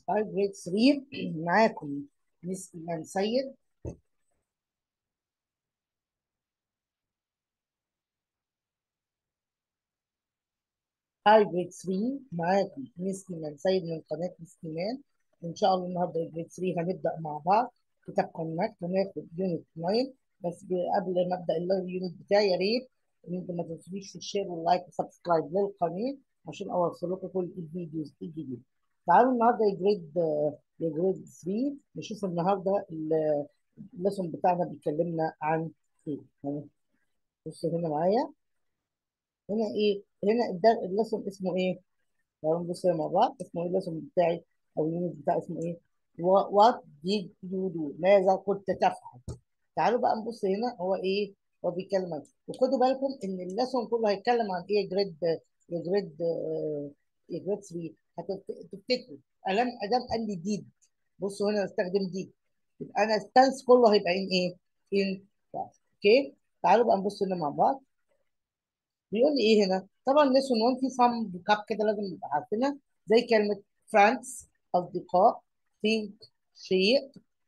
طيب جريد 3 معاكم مس إيمان سيد هاي جريد 3 معاكم مس إيمان سيد من قناة مس إيمان إن شاء الله النهارده جريد 3 هنبدأ مع بعض كتاب كونكت وناخد يونت 9 بس ب- قبل ما أبدأ اليونت بتاعي يا ريت إن أنتم ما تنسوش الشير واللايك وسبسكرايب للقناة عشان أوصل لكم كل الفيديوز الجديدة. تعالوا النهارده يا جريد يا جريد 3 نشوف النهارده ال- الليسون بتاعنا بيكلمنا عن ايه يعني بصوا هنا معايا هنا ايه هنا الدر- الليسون اسمه ايه تعالوا نبص مع بعض اسمه ايه الليسون بتاعي او اليونت بتاعي اسمه ايه وات did you do ماذا كنت تفعل تعالوا بقى نبص هنا هو ايه هو بيتكلم عن وخدوا بالكم ان الليسون كله هيتكلم عن ايه جريد يا جريد آه، يا جريد 3 هتفتكروا ادام ادام قال لي ديد بصوا هنا استخدم ديد يبقى انا التنس كله هيبقى ان ايه ان اوكي تعالوا بقى نبص هنا مع بعض بيقول لي ايه هنا طبعا ليسون 1 في صم فوكاب كده لازم نبقى عارفينها زي كلمه فرانس اصدقاء think شيء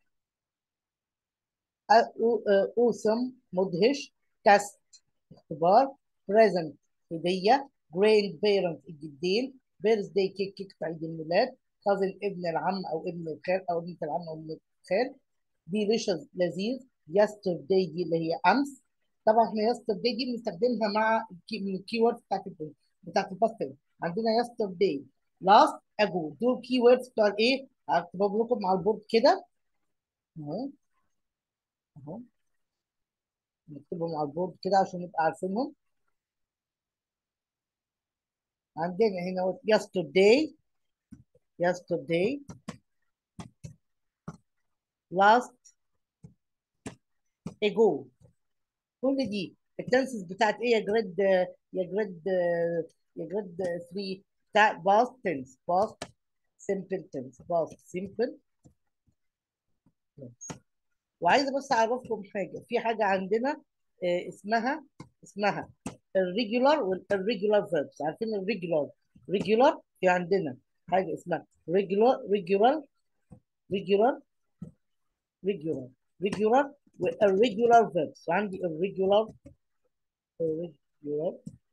اوسم مدهش تست اختبار بريزنت هديه جراند بيرنت الجدين بيرثداي كيك كيك عيد الميلاد كازن ابن العم او ابن الخال او ابنة العم او ابن الخال ديليشس لذيذ يسترداي دي اللي هي امس طبعا احنا يسترداي دي بنستخدمها مع الكي من الكي ووردز بتاعت ال بتاعت الباست عندنا يسترداي لاست اجو دول كي ووردز بتوع الايه هكتبهم لكم على البورد كده اهو اهو نكتبهم على البورد كده عشان نبقى عارفينهم عندنا هنا yesterday yesterday last ago كل دي التنسز بتاعت ايه يا جريد يا جريد يا جريد 3 بتاع past tense past simple tense past simple tense وعايزه بس اعرفكم حاجه في حاجه عندنا آه، اسمها اسمها الريجولار والirregular verbs عارفين الريجولار ريجولار في عندنا حاجه اسمها ريجولار ريجولار ريجولار ريجولار ريجولار والirregular verbs وعندي irregular irregular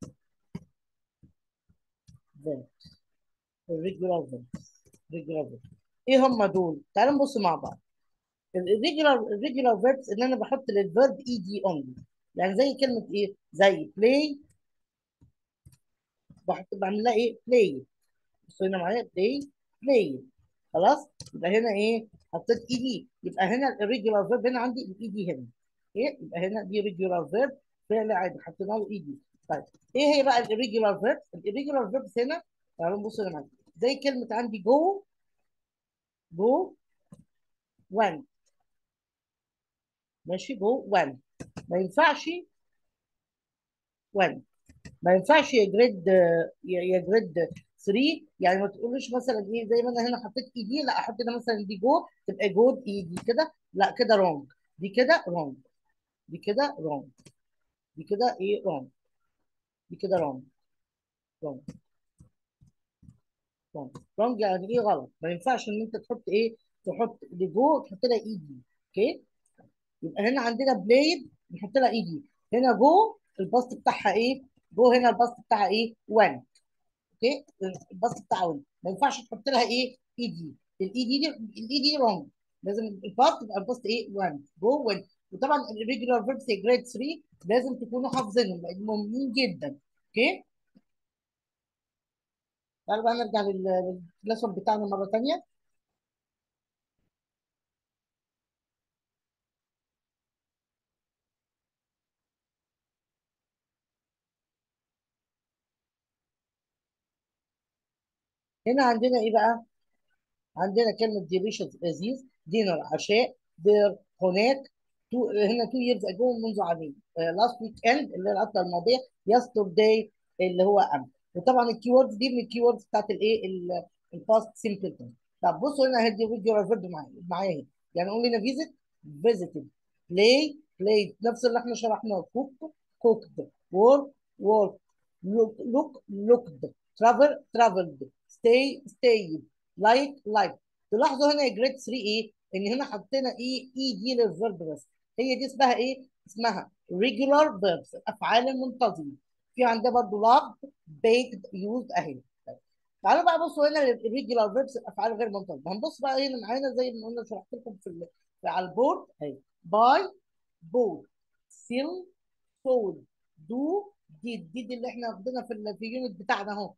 verbs irregular verbs irregular verbs ايه هم دول؟ تعالوا نبص مع بعض الريجولار الريجولار فيربس ان انا بحط للفيرب اي دي اونلي يعني زي كلمه ايه زي بلاي بحط بعمل لها ايه بلاي بصوا هنا معايا بلاي بلاي خلاص يبقى هنا ايه حطيت اي دي يبقى هنا الريجولار فيرب هنا عندي الاي دي هنا ايه يبقى هنا دي ريجولار فيرب فعل عادي حطينا له اي دي طيب ايه هي بقى الريجولار فيربس الريجولار فيربس هنا تعالوا نبص هنا معايا زي كلمه عندي جو جو وان ماشي جو وان ما ينفعش وان ما ينفعش يا جريد يا يا جريد 3 يعني ما تقولوش مثلا ايه زي ما انا هنا حطيت اي دي لا احط هنا مثلا دي جو تبقى جود اي دي كده لا كده رونج دي كده رونج دي كده رونج دي كده ايه رونج دي كده رونج رونج رونج رونج يعني ايه غلط ما ينفعش ان انت تحط ايه تحط دي جو تحط لها اي دي اوكي يبقى هنا عندنا بلايد نحط لها اي دي هنا جو الباست بتاعها ايه جو هنا الباست بتاعها ايه 1 اوكي الباص بتاع وين ما ينفعش تحط لها ايه اي دي الاي دي الاي دي رونج لازم الباص تبقى الباص ايه 1 جو 1 وطبعا الريجولار فيربس جريد 3 لازم تكونوا حافظينهم لان مهمين جدا اوكي تعالوا بقى نرجع لل- للليسون بتاعنا مره ثانيه هنا عندنا ايه بقى عندنا كلمه ديليشس لذيذ دينر عشاء دير هناك تو هنا تو ييرز اجو منذ عامين لاست ويك اند اللي هي العطله الماضيه يسترداي اللي هو امس وطبعا الكيوردز دي من الكيوردز بتاعت الايه الباست سيمبل طب بصوا هنا هدي ريجولار فيرب معايا معايا اهي يعني قول لنا فيزيت فيزيتد بلاي بلاي نفس اللي احنا شرحناه كوك كوكد وورك وورك لوك لوكد ترافل ترافلد ستي ستيد لايك لايك تلاحظوا هنا جريد 3 ايه ان هنا حطينا ايه اي دي للفيرب بس هي دي اسمها ايه اسمها regular verbs الافعال المنتظمه في عندنا برضو loved baked used اهي طيب. تعالوا بقى بصوا هنا الريجولار فيربس الافعال غير منتظمه هنبص بقى هنا معانا زي ما قلنا شرحت لكم في, ال... في على البورد اهي باي بوت سيل سول دو ديد ديد اللي احنا واخدينها في ال... في اليونت بتاعنا اهو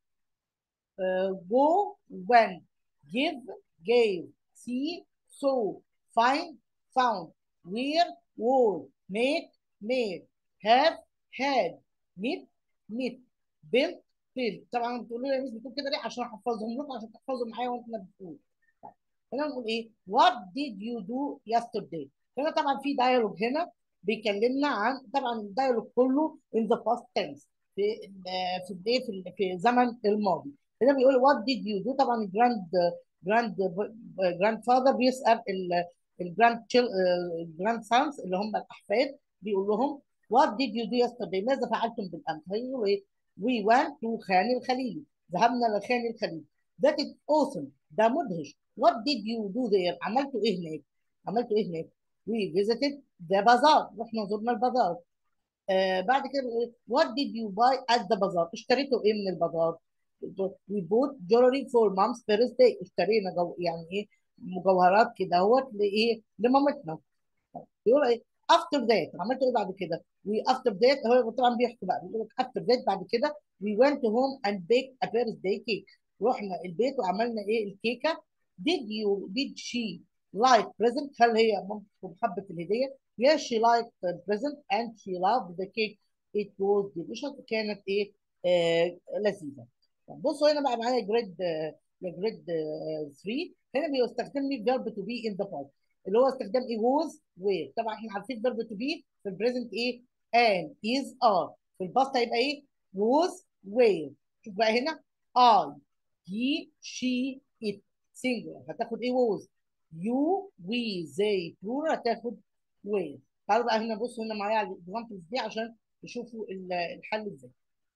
جو when give gave see saw find found where wore make made have had meet meet built built طبعا بتقولوا لي يا ميس بتقول كده ليه عشان احفظهم لكم عشان تحفظوا معايا وانت بتقول هنا نقول ايه what did you do yesterday هنا طبعا في دايالوج هنا بيكلمنا عن طبعا الدايالوج كله in the past tense في في الايه في, في الزمن الماضي هنا بيقول what did you do طبعا الجراند جراند جراند فاذر بيسال الجراند الجراند سانز اللي هم الاحفاد بيقول لهم what did you do yesterday ماذا فعلتم بالامس هيقولوا ايه we went to خان الخليلي ذهبنا لخان الخليلي that is awesome ده مدهش what did you do there عملتوا ايه هناك عملتوا ايه هناك we visited the bazaar رحنا زرنا البازار آه بعد كده what did you buy at the bazaar اشتريتوا ايه من البازار we bought jewelry for mom's birthday اشترينا جو يعني ايه مجوهرات كده اهوت لايه لمامتنا بيقول ايه after that عملت ايه بعد كده we after that هو طبعا بيحكي بقى بيقول لك after that بعد كده we went home and baked a birthday cake رحنا البيت وعملنا ايه الكيكه did you did she like present هل هي مامتكم حبت الهديه yes she liked the present and she loved the cake it was delicious كانت ايه آه لذيذه بصوا هنا بقى معايا جريد جريد 3 هنا بيستخدم لي فيرب تو بي ان ذا باست اللي هو استخدام ايه ووز وير طبعا احنا عارفين فيرب تو بي في البريزنت ايه ان از ار في الباست هيبقى ايه ووز وير شوف بقى هنا اي هي شي ات سنجلر هتاخد ايه ووز يو وي زي بلورال هتاخد وير تعالوا بقى هنا بصوا هنا معايا على الاكزامبلز دي عشان تشوفوا الحل ازاي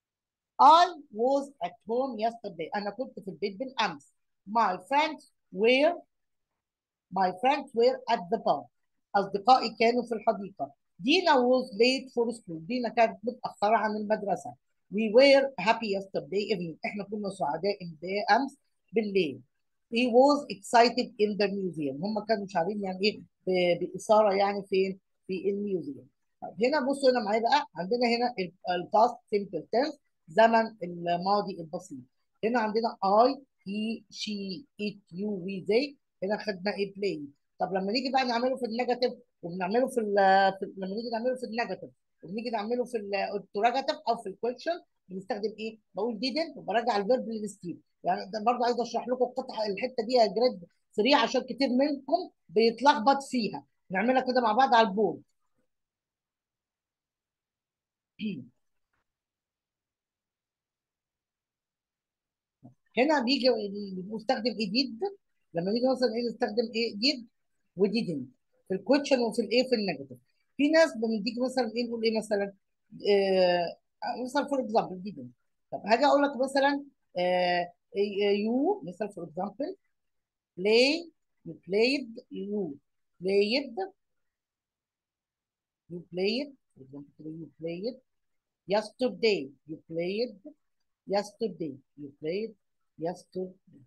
I was at home yesterday. أنا كنت في البيت بالأمس. My friends were my friends were at the park. أصدقائي كانوا في الحديقة. دينا was late for school. دينا كانت متأخرة عن المدرسة. We were happy yesterday evening. إحنا كنا سعداء أمس بالليل. He was excited in the museum. هم كانوا شعارين يعني إيه بإثارة يعني فين؟ في الميوزيوم. هنا بصوا هنا معايا بقى عندنا هنا الباست simple tense زمن الماضي البسيط هنا عندنا I he she it you we they هنا خدنا ايه play طب لما نيجي بقى نعمله في النيجاتيف وبنعمله في, في لما نيجي نعمله في النيجاتيف وبنيجي نعمله في الانتروجاتيف او في الكويشن بنستخدم ايه؟ بقول didn't وبرجع الفيرب للستيل يعني ده برضه عايز اشرح لكم القطعه الحته دي يا جريد سريع عشان كتير منكم بيتلخبط فيها نعملها كده مع بعض على البورد هنا بيجي بنستخدم ايه ديد لما نيجي مثلا ايه نستخدم ايه ديد وديدنت في الكويشن وفي الايه في النيجاتيف في ناس بنديك مثلا ايه نقول ايه مثلا آه مثلا فور اكزامبل ديدنت طب هاجي اقول لك مثلا آه يو مثلا فور اكزامبل play you played you played you played for example you played yesterday you played yesterday you played yesterday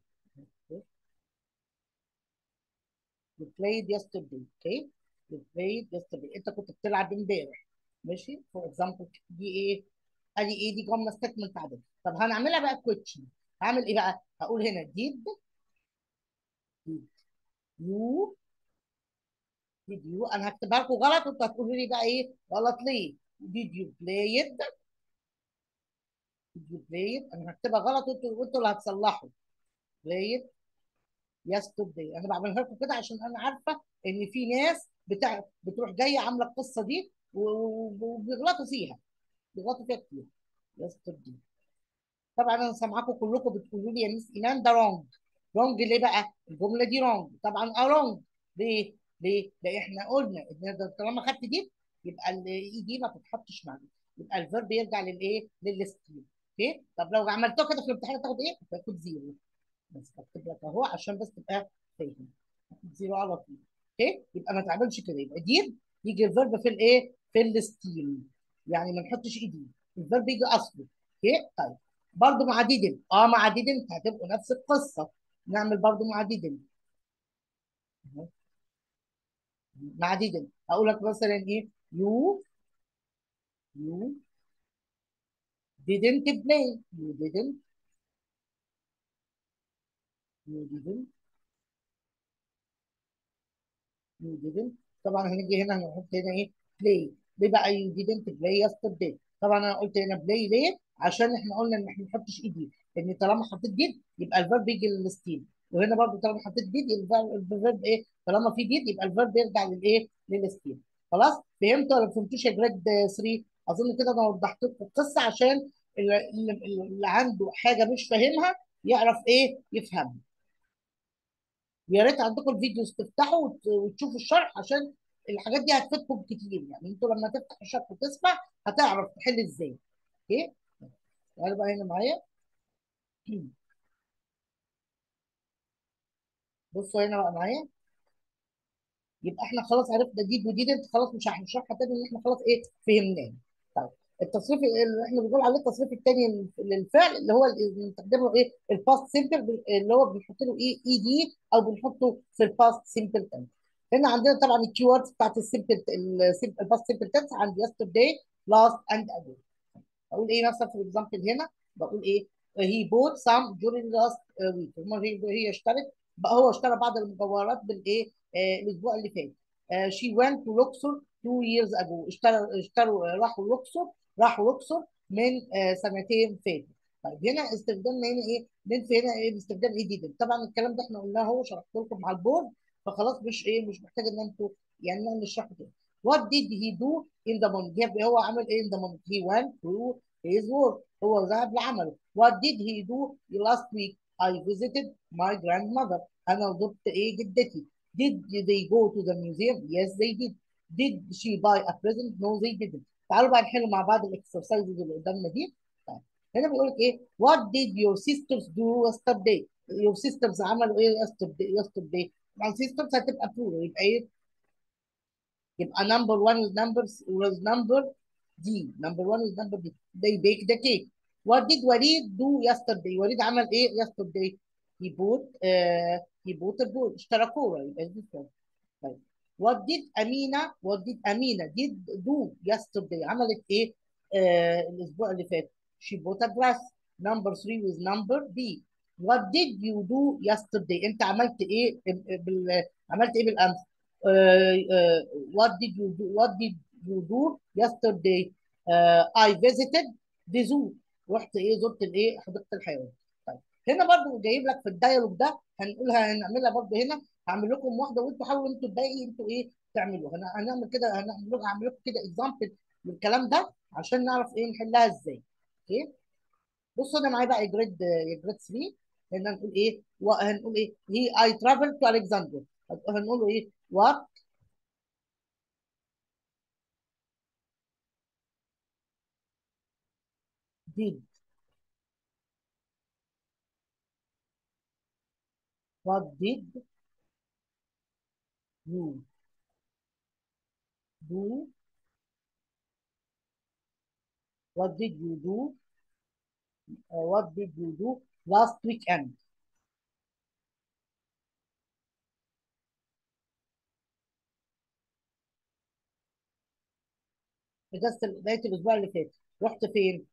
you played yesterday okay you played yesterday انت كنت بتلعب امبارح ماشي فور اكزامبل دي ايه ادي ايه دي جمله ستيتمنت عاديه طب هنعملها بقى كويتشن هعمل ايه بقى هقول هنا did did you did you انا هكتبها لكم غلط وانتوا هتقولوا لي بقى ايه غلط ليه did you play it did you play it انا هكتبها غلط وانتوا وانتوا اللي هتصلحوا play it yesterday انا بعملها لكم كده عشان انا عارفه ان في ناس بتاع بتروح جايه عامله القصه دي وبيغلطوا فيها بيغلطوا فيها كتير yesterday طبعا انا سامعاكم كلكم بتقولوا لي يا ميس ايمان ده رونج رونج ليه بقى الجمله دي رونج طبعا اه رونج ليه ليه لان احنا قلنا ان طالما خدت دي يبقى الاي دي ما تتحطش مع دي يبقى الفيرب يرجع للايه للستيل اوكي طب لو عملتوها كده في الامتحان تاخد ايه تاخد زيرو بس بكتب لك اهو عشان بس تبقى فاهم زيرو على طول اوكي يبقى ما تعملش كده يبقى دي يجي الفيرب في الايه في الستيل يعني ما نحطش ايدي الفيرب يجي اصله اوكي طيب برضه مع ديدن اه مع ديدن هتبقوا نفس القصه نعمل برضه مع ديدن مع ديدن هقول لك مثلا ايه يو يو didn't play you didn't you didn't you didn't طبعا هنيجي هنا هنحط هنا ايه play ليه بقى you didn't play yesterday طبعا انا قلت هنا play ليه عشان احنا قلنا ان احنا ما نحطش ايدي لان طالما حطيت ديد يبقى الفيرب يجي للستيل وهنا برضو طالما حطيت ديد يبقى الفيرب ايه طالما في ديد يبقى الفيرب يرجع للايه للستيل خلاص فهمتوا ولا ما فهمتوش يا جريد 3 اظن كده انا وضحت لكم القصه عشان اللي, اللي اللي عنده حاجه مش فاهمها يعرف ايه يفهمها يا ريت عندكم الفيديوز تفتحوا وت- وتشوفوا الشرح عشان الحاجات دي هتفيدكم كتير يعني انتوا لما تفتح الشرح وتسمع هتعرف تحل ازاي اوكي تعالوا بقى هنا معايا بصوا هنا بقى معايا يبقى احنا خلاص عرفنا دي ودي دي خلاص مش هنشرحها تاني ان احنا خلاص ايه فهمناه طيب التصريف اللي احنا بنقول عليه التصريف الثاني للفعل اللي هو اللي بنستخدمه ايه الباست سيمبل اللي هو بنحط له ايه اي دي او بنحطه في الباست سيمبل تنس هنا عندنا طبعا الكيوردز بتاعت السيمبل الباست سيمبل تنس عندي يسترداي لاست اند اجو اقول ايه مثلا في الاكزامبل هنا بقول ايه هي بوت سام during last week هي هي اشترت بقى هو اشترى بعض المجوهرات بالايه آه الاسبوع اللي فات آه she went to Luxor two years ago اشتروا اشتروا آه، راحوا لوكسور راحوا لوكسور من آه سنتين فاتوا طيب هنا استخدامنا هنا ايه بنت هنا ايه باستخدام ايه جديد طبعا الكلام ده احنا قلناه اهو شرحت لكم على البورد فخلاص مش ايه مش محتاج ان انتوا يعني نعمل الشرح تاني What did he do in the morning؟ جاب هو عمل ايه in the morning؟ He went to his work. هو ذهب لعمله. What did he do last week? I visited my grandmother. أنا زرت ايه جدتي. Did they go to the museum? Yes, they did. Did she buy a present? No, they didn't. تعالوا بقى نحل مع بعض الاكسرسايزز اللي قدامنا دي. طيب. هنا بيقول لك ايه؟ What did your sisters do yesterday? Your sisters عملوا ايه yesterday؟ yesterday. طبعا sisters هتبقى plural يبقى ايه؟ يبقى number one is number was number D. Number one is number D. They bake the cake. What did Walid do yesterday? وليد عمل ايه yesterday? He bought uh, he bought a boat. اشترى كورة يبقى دي كورة. طيب. What did Amina what did Amina did do yesterday? عملت ايه آه الاسبوع اللي فات؟ She bought a dress. Number three was number D. What did you do yesterday? انت عملت ايه بال... عملت ايه بالامس؟ uh, uh, what did you do what did you do yesterday uh, I visited the zoo رحت ايه زرت الايه حديقه الحيوان طيب هنا برضو جايب لك في الديالوج ده هنقولها هنعملها برضو هنا هعمل لكم واحده وانتوا حاولوا انتوا الباقي انتوا ايه تعملوا هن- هنعمل كده هنعمل لكم هعمل لكم كده اكزامبل للكلام ده عشان نعرف ايه نحلها ازاي اوكي بصوا انا معايا بقى جريد يا جريد 3 هنا هنقول ايه وهنقول ايه هي اي ترافل تو الكسندر هنقول له ايه وات did what did you do what did you do uh, what did you do last weekend اجازه بدايه الاسبوع اللي فات رحت فين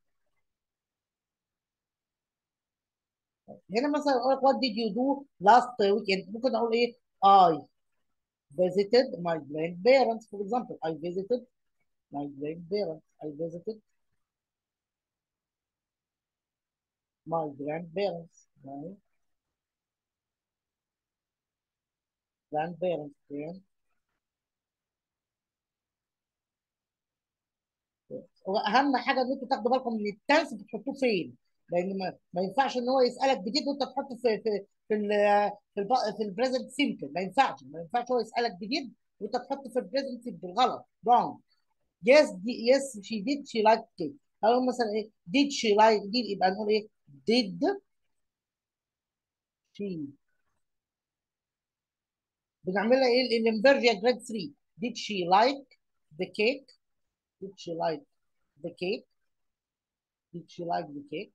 هنا مثلا اقول لك what did you do last weekend ممكن اقول ايه I visited my grandparents for example I visited my grandparents I visited my grandparents my grandparents grand هو اهم حاجه ان انتوا تاخدوا بالكم من التنس بتحطوه فين لان ما, ما ينفعش ان هو يسالك جديد وانت تحطه في في في ال في الب... في البريزنت سيمبل ما ينفعش ما ينفعش هو يسالك جديد وانت تحطه في البريزنت سيمبل غلط wrong yes دي yes she did she liked cake او مثلا ايه did she like did يبقى نقول ايه did she بنعملها ايه الانفيرجيا جريد 3 did she like the cake did she like the cake did she like the cake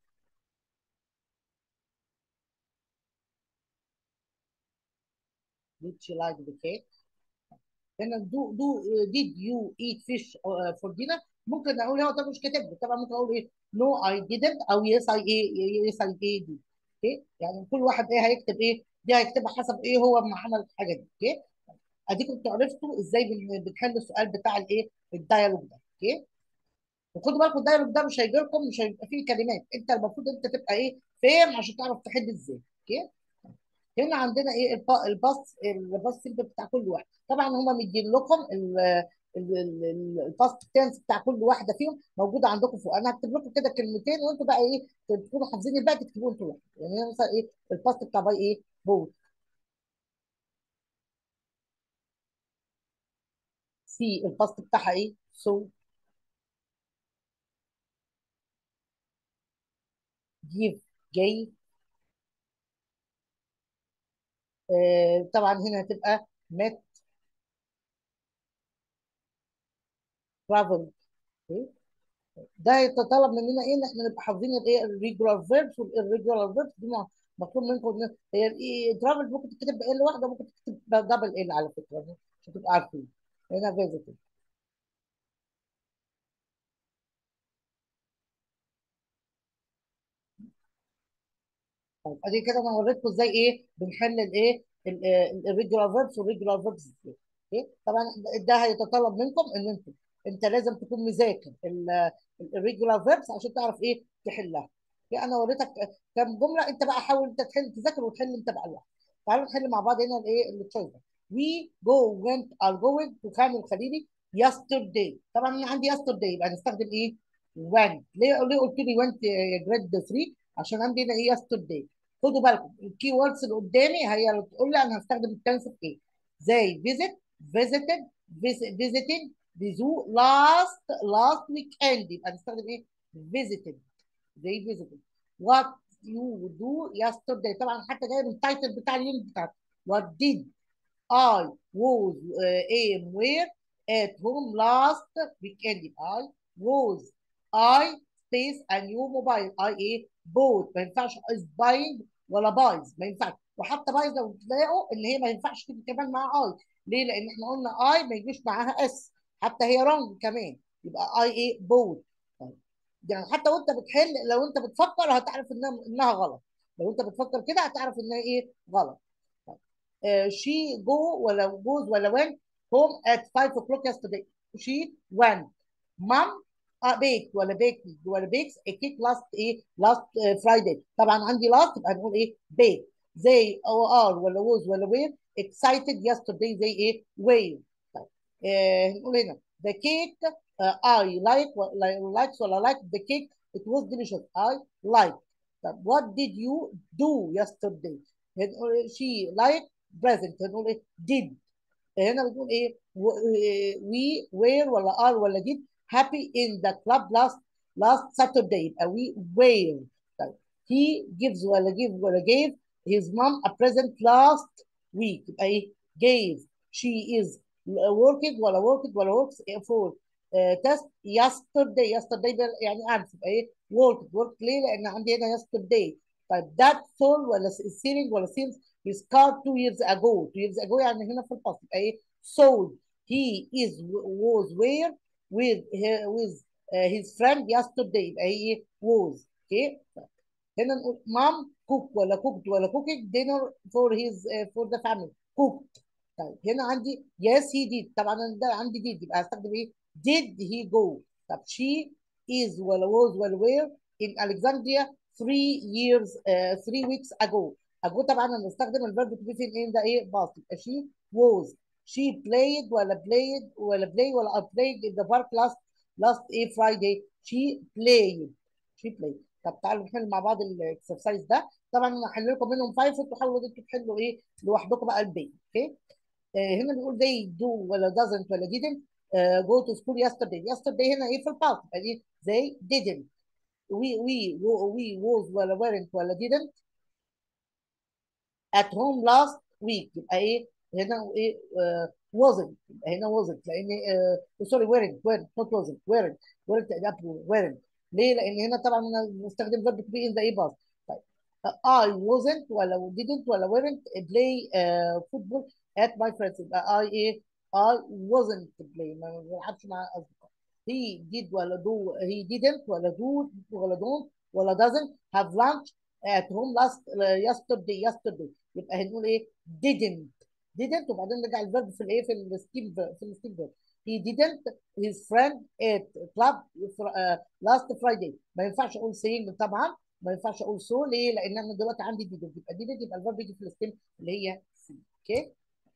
did she like the cake هنا دو دو did you eat fish uh, for dinner ممكن اقول هو طب مش كاتب لي. طبعا ممكن اقول ايه no I didn't او yes I ايه yes I did اوكي يعني كل واحد ايه هيكتب ايه دي هيكتبها حسب ايه هو ما عمل الحاجه دي اوكي اديكم انتوا عرفتوا ازاي بن- بنحل السؤال بتاع الايه الديالوج ده اوكي وخدوا بالكم الديالوج ده مش هيجي لكم مش هيبقى فيه كلمات انت المفروض انت تبقى ايه فاهم عشان تعرف تحل ازاي اوكي هنا عندنا ايه الب- الباص الباص سيمبل بتاع كل واحد طبعا هم مدين لكم ال- ال- ال- ال- الباست تنس بتاع كل واحده فيهم موجوده عندكم فوق انا هكتب لكم كده كلمتين وانتوا بقى ايه تكونوا حافظين الباقي تكتبوه انتوا لوحدكم يعني هنا مثلا ايه الباست بتاع باي ايه بوت سي الباست بتاعها ايه سو جيف جاي آه طبعا هنا هتبقى مات ترافل ده يتطلب مننا ايه ان احنا نبقى حافظين الايه الريجولار فيربس والirregular فيربس دي مع- مطلوب منكم ان هي ترافل ممكن تكتب ال واحده ممكن تكتب دبل ال على فكره عشان تبقوا عارفين هنا فيزيتد طيب ادي كده انا وريتكم ازاي ايه بنحل الايه الريجولار فيربس والريجولار فيربس اوكي طبعا ده هيتطلب منكم ان انتوا انت لازم تكون مذاكر الريجولار فيربس عشان تعرف ايه تحلها اوكي انا وريتك كام جمله انت بقى حاول انت تحل تذاكر وتحل انت بقى لوحدك تعالوا نحل مع بعض هنا الايه التشويس ده we go went are going to كامل الخليلي yesterday طبعا انا عندي yesterday يبقى هنستخدم ايه went ليه ليه قلت لي went يا جريد 3 عشان عندي هنا ايه yesterday خدوا بالكم الكي ووردز اللي قدامي هي اللي بتقول لي انا هستخدم التنس في ايه زي visit visited visit, visiting visit last last weekend يبقى هنستخدم ايه visited زي visited what you do yesterday طبعا حتى جاي من التايتل بتاع اليوم بتاعته what did I was uh, am where at home last weekend I was I space a new mobile I ايه bought ما ينفعش is buying ولا بايز ما ينفعش وحتى بايز لو تلاقوا ان هي ما ينفعش تيجي كمان مع اي ليه؟ لان احنا قلنا اي ما يجيش معاها اس حتى هي رونج كمان يبقى اي ايه بوت يعني حتى وانت بتحل لو انت بتفكر هتعرف انها انها غلط لو انت بتفكر كده هتعرف انها ايه غلط شي جو ولا جوز ولا went home at 5 o'clock yesterday she went mom uh, baked ولا baked ولا bakes a cake last ايه last uh, Friday طبعا عندي last يبقى هنقول ايه baked زي او are ولا was ولا were excited yesterday زي ايه were طيب آه هنقول هنا the cake uh, I like likes ولا like the cake it was delicious I like طب what did you do yesterday هنقول she like present هنقول ايه did هنا بتقول ايه we were ولا are ولا did happy in the club last last Saturday يبقى we were طيب he gives ولا give ولا gave his mom a present last week يبقى ايه gave she is working ولا worked ولا works for uh, test yesterday yesterday يعني امس يبقى ايه worked worked ليه لان عندي هنا yesterday طيب that sold ولا selling ولا sales his car two years ago two years ago يعني هنا في الفصل يبقى ايه sold he is was where with with uh, his friend yesterday يبقى هي was okay هنا نقول mom cook ولا cooked ولا cooking dinner for his uh, for the family cooked طيب هنا عندي yes he did طبعا انا ده عندي did يبقى هستخدم ايه did he go طب she is ولا was ولا were in Alexandria three years uh, three weeks ago ago طبعا انا بستخدم الفيرب تو بي في ان ده ايه باست يبقى she was she played ولا played ولا play ولا I played in the park last last ايه Friday she played she played طب تعالوا نحل مع بعض الاكسرسايز ده طبعا انا هحل لكم منهم فايف انتوا حاولوا انتوا تحلوا ايه لوحدكم بقى الباقي اوكي آه هنا بيقول they do ولا doesn't ولا didn't uh, go to school yesterday yesterday هنا ايه في الباست يبقى ايه they didn't we we we was ولا weren't ولا didn't at home last week يبقى ايه هنا ايه آه wasn't هنا wasn't لان آه سوري weren't weren't not wasn't weren't weren't ده weren't ليه؟ لان هنا طبعا انا بستخدم verb to be in the a past طيب I wasn't ولا didn't ولا weren't play uh, football at my friends يبقى I ايه I wasn't play ما بلعبش مع اصدقائي he did ولا do he didn't ولا do ولا don't ولا doesn't have lunch at home last uh, yesterday yesterday يبقى هنقول ايه didn't didn't وبعدين نرجع الفيرب في الايه في الستيل في الستيل فيرب he didn't his friend at club uh, last Friday ما ينفعش اقول saying طبعا ما ينفعش اقول سو ليه؟ لان انا دلوقتي عندي دي يبقى دي يبقى الفيرب يجي في الستيم اللي هي سي اوكي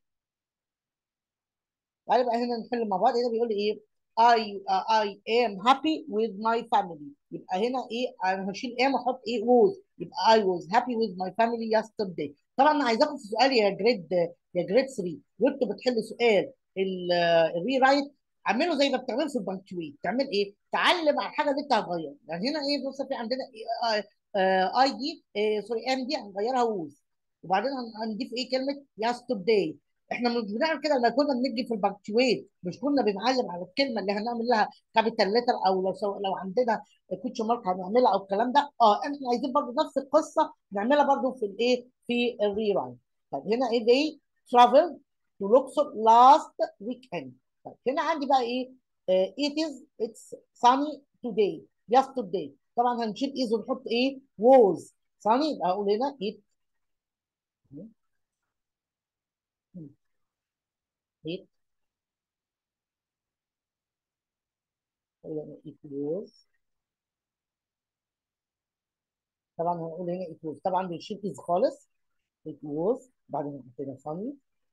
تعالى بقى هنا نحل مع بعض هنا بيقول لي ايه I uh, I am happy with my family يبقى هنا ايه انا هشيل am واحط ايه was يبقى I was happy with my family yesterday طبعا انا عايزاكم في سؤال يا جريد يا جريد 3 وانتوا بتحلوا سؤال الري رايت اعمله زي ما بتعمله في البنكتويت تعمل ايه؟ تعلم على الحاجه اللي انت هتغير يعني هنا ايه بص في عندنا اي دي سوري ام دي هنغيرها ووز وبعدين هنضيف ايه كلمه يسترداي احنا مش بنعمل كده لما كنا بنيجي في البنكتويت مش كنا بنعلم على الكلمه اللي هنعمل لها كابيتال ليتر او لو سو... لو عندنا كوتش مارك هنعملها او الكلام ده اه احنا عايزين برضه نفس القصه نعملها برضه في الايه في الري رايت طب هنا ايه دي travel to Luxor last weekend طيب هنا عندي بقى ايه uh, it is it's sunny today yesterday طبعا هنشيل is ونحط ايه was sunny يبقى هقول هنا it it هنا it was طبعا هنقول هنا it was طبعا بنشيل is خالص it was بعدين نحط هنا sunny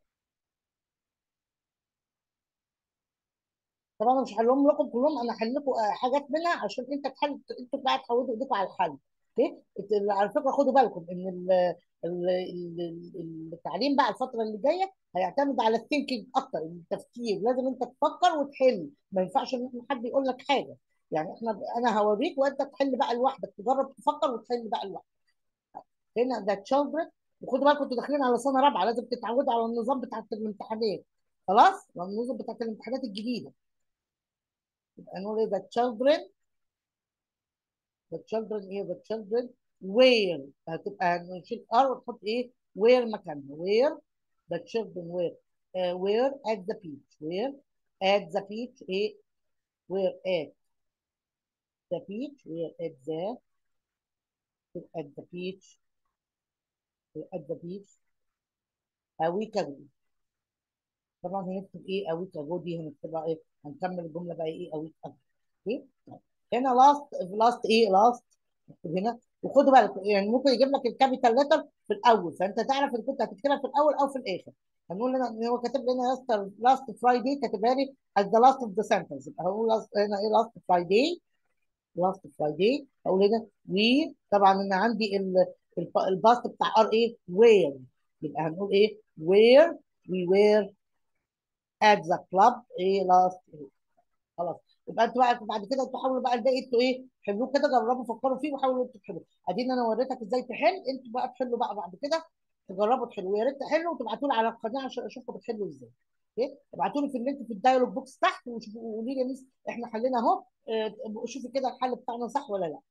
طبعا انا مش هحلهم لكم كلهم انا هحل لكم حاجات منها عشان انت تحل انتوا بقى تحودوا ايديكم على الحل اوكي على فكره خدوا بالكم ان ال ال ال التعليم بقى الفتره اللي جايه هيعتمد على الثينكينج اكتر التفكير لازم انت تفكر وتحل ما ينفعش ان حد يقول لك حاجه يعني احنا انا هوريك وانت تحل بقى لوحدك تجرب تفكر وتحل بقى لوحدك هنا ذا تشيلدرن وخدوا بالكم انتوا داخلين على سنه رابعه لازم تتعودوا على النظام بتاع الامتحانات خلاص النظام بتاعت الامتحانات الجديده يبقى نقول ايه the children the children ايه the children where هتبقى هنشيل ار ونحط ايه where مكانها where the children were uh, were at the beach where at the beach ايه were at the beach were at the at the beach at the beach a week ago طبعا هنكتب ايه a week ago دي هنكتبها ايه هنكمل الجمله بقى ايه a week ago اوكي هنا لاست لاست ايه لاست نكتب هنا وخدوا بالك يعني ممكن يجيب لك الكابيتال ليتر في الاول فانت تعرف ان كنت هتكتبها في الاول او في الاخر هنقول هنا ان هو كاتب لنا لاست لاست فرايدي كاتبها لي as the last of the sentence يبقى هقول هنا ايه لاست فرايدي لاست فرايدي اقول هنا وي طبعا انا عندي الباست بتاع ار ايه وير يبقى هنقول ايه وير وي وير at the club ايه لاست خلاص يبقى انتوا بقى بعد كده انتوا حاولوا بقى الباقي انتوا ايه حلوه كده جربوا فكروا فيه وحاولوا انتوا تحلوا ادينا انا وريتك ازاي تحل انتوا بقى تحلوا بقى بعد كده تجربوا تحلوا يا ريت تحلوا وتبعتوا لي على القناه عشان اشوفكم بتحلوا ازاي اوكي ابعتوا لي في اللينك في الدايلوج بوكس تحت وشوفوا قولوا لي يا ميس احنا حلينا اهو اه شوفوا كده الحل بتاعنا صح ولا لا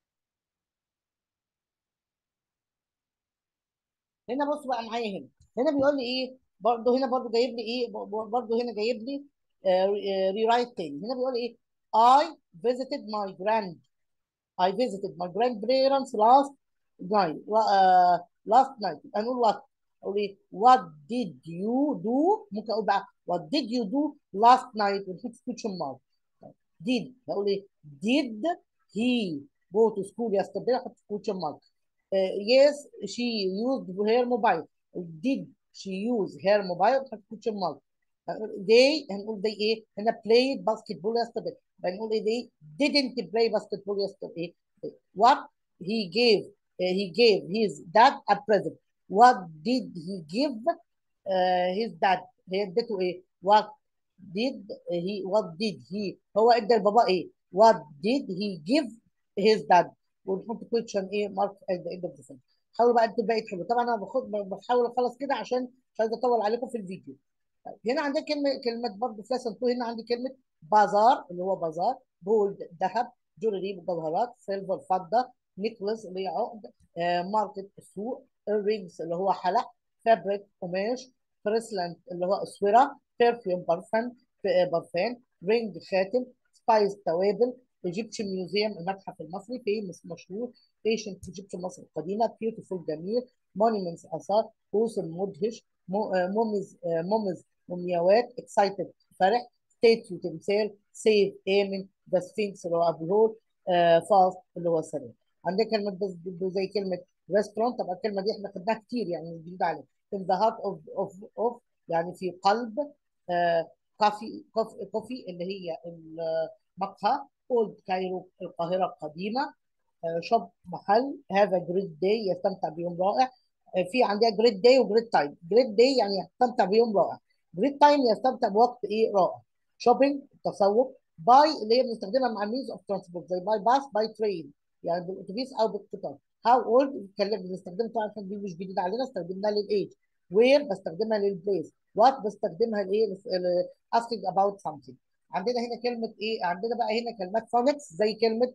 هنا بص بقى معايا هنا هنا بيقول لي ايه برضه هنا برضه جايب لي ايه برضه هنا جايب لي ريرايت تاني هنا بيقول ايه I visited my grand I visited my grandparents last night uh, last night هنقول what اقول ايه what did you do ممكن اقول بقى what did you do last night ونحط question mark did هقول ايه did he go to school yesterday احط question mark uh, yes she used her mobile did she use her mobile احط question mark they هنقول they ايه هنا played basketball yesterday هنقول ايه they didn't play basketball yesterday what he gave uh, he gave his dad a present what did he give uh, his dad هي اديته ايه what did he what did he هو ادى لبابا ايه what did he give his dad ونحط question ايه mark at the end of the sentence حاولوا بقى انتوا الباقي تحلوا طبعا انا باخد بحاول اخلص كده عشان مش عايز اطول عليكم في الفيديو طيب هنا عندنا كلمه كلمه برضه في لسن 2 هنا عندي كلمه بازار اللي هو بازار جولد ذهب جولري مجوهرات سيلفر فضه نيكلس اللي هي عقد آه ماركت السوق رينجز اللي هو حلق فابريك قماش فريسلاند اللي هو اسوره برفيوم برفان برفان رينج خاتم سبايس توابل ايجيبشن ميوزيوم المتحف المصري فيمس مشهور ايشنت ايجيبشن مصر القديمه بيوتيفول جميل مونيمنتس اثار موسم مدهش مومز مومز مومياوات اكسايتد فرح ستيتيو تمثال سيف امن ذا سفينكس اللي هو ابو الهول فاست اللي هو سريع عندنا كلمه بس زي كلمه ريستورانت طبعا الكلمه دي احنا خدناها كتير يعني مش جديده علينا in the heart of of of يعني في قلب كافي كوفي كوفي اللي هي المقهى اولد كايرو القاهره القديمه شوب محل هذا جريت داي يستمتع بيوم رائع في عندها جريت داي وجريت تايم جريت داي يعني يستمتع بيوم رائع جريت تايم يستمتع بوقت ايه رائع شوبينج التسوق باي اللي هي بنستخدمها مع مينز اوف ترانسبورت زي باي باس باي ترين يعني بالاتوبيس او بالقطار هاو اولد بنستخدمها طبعا عشان دي مش جديده علينا استخدمناها للايج وير بستخدمها للبليس وات بستخدمها لايه asking about something عندنا هنا كلمه ايه عندنا بقى هنا كلمات فونكس زي كلمه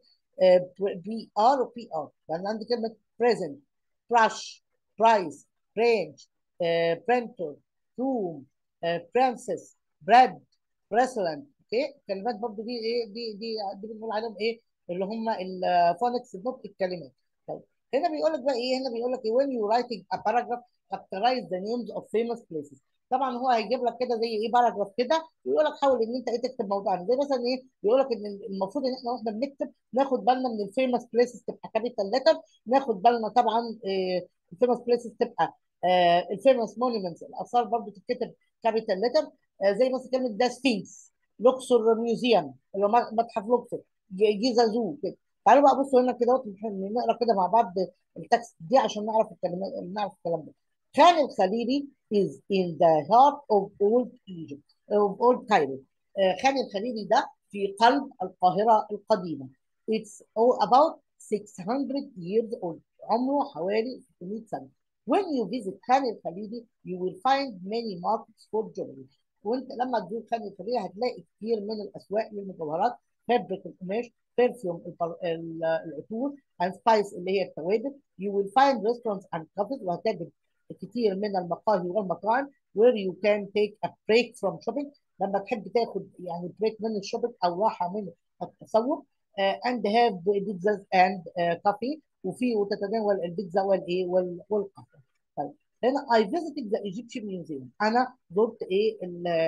بي ار وبي ار يعني عندي كلمه present brush price range printer room princess bread wrestling اوكي الكلمات برضو دي ايه دي دي دي بنقول عليهم ايه اللي هم الفونكس نطق الكلمات طيب هنا بيقول لك بقى ايه هنا بيقول لك ايه when you writing a paragraph characterize the names of famous places طبعا هو هيجيب لك كده زي ايه باراجراف كده ويقول لك حاول ان انت ايه تكتب موضوعنا زي مثلا ايه بيقول لك ان المفروض ان احنا واحنا بنكتب ناخد بالنا من الفيمس بليسز تبقى كابيتال ليتر ناخد بالنا طبعا إيه الفيمس بليسز تبقى آه الفيمس مونيومنتس الاثار برضه تتكتب كابيتال ليتر آه زي مثلا كلمه ذا سفينكس لوكسور ميوزيوم اللي هو متحف لوكسور جيزا زو كده تعالوا بقى بصوا هنا كده نقرا كده مع بعض التكست دي عشان نعرف الكلمات نعرف الكلام ده خان الخليلي is in the heart of old Egypt of old Cairo خان الخليلي ده في قلب القاهرة القديمة it's all about 600 years old عمره حوالي 600 سنة when you visit خان الخليلي you will find many markets for jewelry وانت لما تزور خان الخليلي هتلاقي كتير من الاسواق للمجوهرات فابريك القماش برفيوم العطور and spice اللي هي التوابل you will find restaurants and cafes وهتجد كتير من المقاهي والمطاعم where you can take a break from shopping لما تحب تاخد يعني بريك من الشوبينج او راحه من التسوق uh, and have pizzas and uh, coffee وفي وتتناول البيتزا والايه والقهوه طيب هنا I visited the Egyptian Museum انا زرت ايه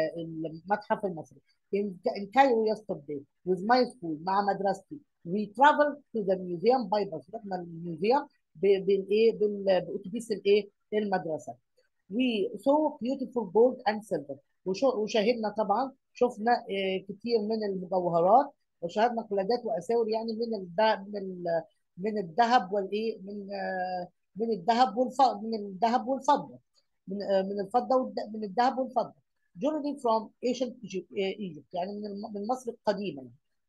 المتحف المصري in, in Cairo yesterday with my school مع مدرستي we traveled to the museum by bus رحنا الميوزيوم بالايه بالاتوبيس الايه المدرسه we saw beautiful gold and silver وشاهدنا طبعا شفنا اه كتير من المجوهرات وشاهدنا قلادات واساور يعني من الذهب من من الذهب والايه من اه من الذهب والفضه من الذهب والفضه من اه من الفضه من الذهب والفضه jewelry from ancient Egypt يعني من من مصر القديمه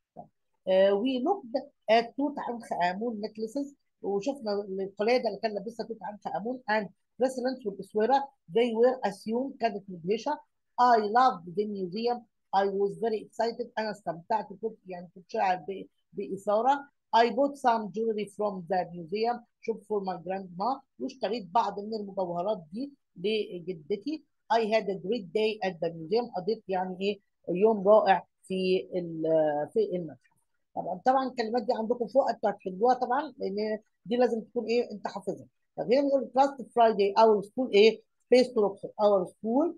يعني. we looked at توت عنخ امون necklaces وشفنا القلاده اللي كان لابسها توت عنخ امون and bracelets والاسوره they were assumed كانت مدهشه I loved the museum I was very excited انا استمتعت كنت يعني كنت شاعر باثاره I bought some jewelry from the museum shop for my grandma واشتريت بعض من المجوهرات دي لجدتي I had a great day at the museum قضيت يعني ايه يوم رائع في في المتحف طبعا طبعا الكلمات دي عندكم فوق انتوا هتحلوها طبعا لان دي لازم تكون ايه انت حافظها طب هنا بيقول كلاس فرايداي اور سكول ايه سبيس تو اور سكول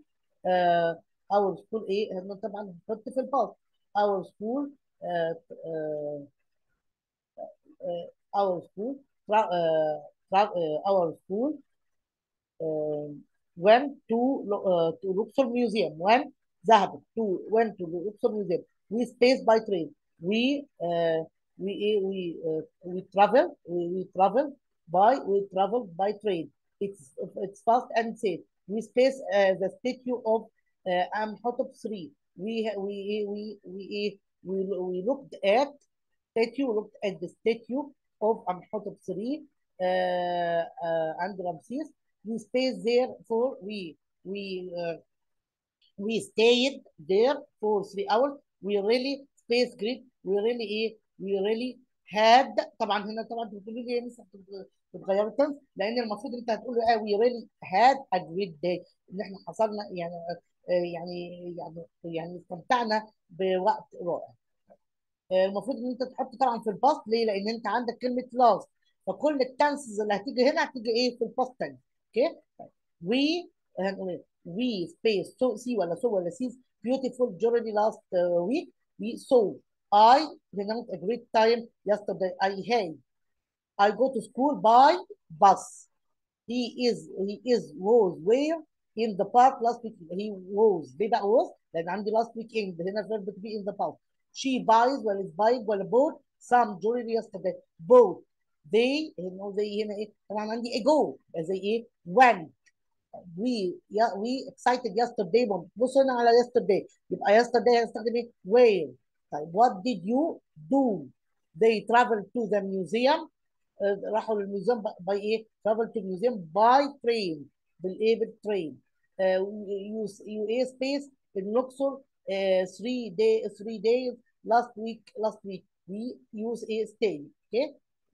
اور سكول ايه هنا طبعا بنحط في الباص اور سكول اور سكول اور سكول went to uh, to Luxor Museum when ذهبت to went to Luxor Museum we spaced by train we uh, we we uh, we travel we, we travel by we travel by train it's it's fast and safe we space uh, the statue of uh, Amhotep III we we we we we we looked at statue looked at the statue of Amhotep III uh, uh, and Ramses. We stayed there for we we uh, we stayed there for three hours. We really space great. We really ايه we really had طبعا هنا طبعا انتوا بتقولوا لي لسه بتغيروا التنس لان المفروض انت هتقول له we really had a great day ان احنا حصلنا يعني يعني يعني يعني استمتعنا بوقت رائع. المفروض ان انت تحط طبعا في الباست ليه؟ لان انت عندك كلمه لاست فكل التنسز اللي هتيجي هنا هتيجي ايه في الباست تاني اوكي؟ وي وي سبيس سو سي ولا سو ولا سيز beautiful journey last uh, week we saw I renounced a great time yesterday I had I go to school by bus he is he is was where in the park last week he was ليه بقى was لان عندي last weekend هنا verb to be in the past she buys ولا is buying ولا bought some jewelry yesterday bought they هنا زي هنا ايه طبعا عندي a go زي ايه when we yeah, we excited yesterday مم. بصوا هنا على yesterday يبقى yesterday هنستخدم ايه where طيب what did you do they traveled to the museum uh, راحوا للميوزيوم by ايه travel to museum by train بالايه بالترين uh, you you ايه space in Luxor uh, three day three days last week last week we use a stay okay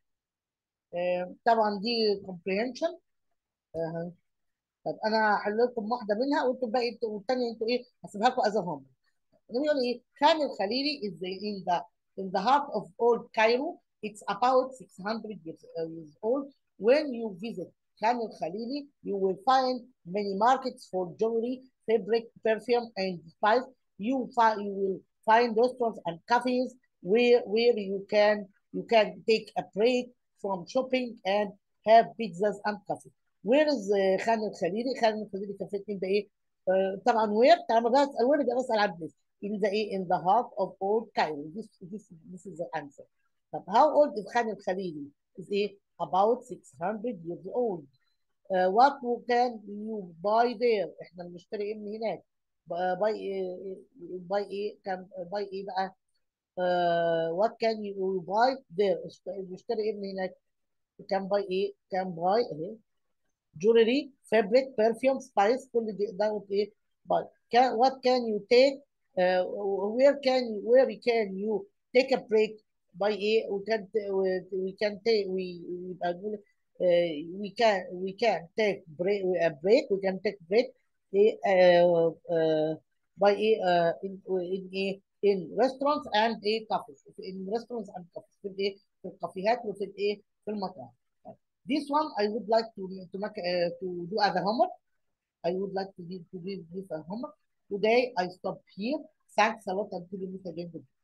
uh, طبعا دي comprehension uh, طب انا هحل لكم واحده منها وانتوا باقي انتوا والثانيه انتوا ايه هسيبها لكم از هوم بيقول ايه خان الخليلي is the, in the in the heart of old Cairo it's about 600 years, uh, years old when you visit Khan al-Khalili you will find many markets for jewelry fabric perfume and spice you find you will find restaurants and cafes where where you can you can take a break from shopping and have pizzas and coffee where is uh, خان الخليلي خان الخليلي كان فين ده ايه uh, طبعا وير طالما بسال وير يبقى بسال عن بليس in the ايه in the heart of old Cairo this this this is the answer طب how old is خان الخليلي is ايه about 600 years old uh, what can you buy there احنا بنشتري ايه من هناك باي ايه باي ايه كان باي ايه بقى uh, what can you buy there بنشتري ايه من هناك كان باي ايه كان باي اهي jewelry, fabric, perfume, spice كل دي دوت ايه but can what can you take uh, where can you where can you take a break by ايه we can we can take we يبقى نقول uh, we can we can take break a break we can take break ايه uh, uh, by ايه uh, in, in ايه in restaurants and ايه cafes in restaurants and cafes في الايه في الكافيهات وفي الايه في المطاعم This one I would like to to make uh, to do as a homework. I would like to give to give this a homework. Today I stop here. Thanks a lot and to meet again.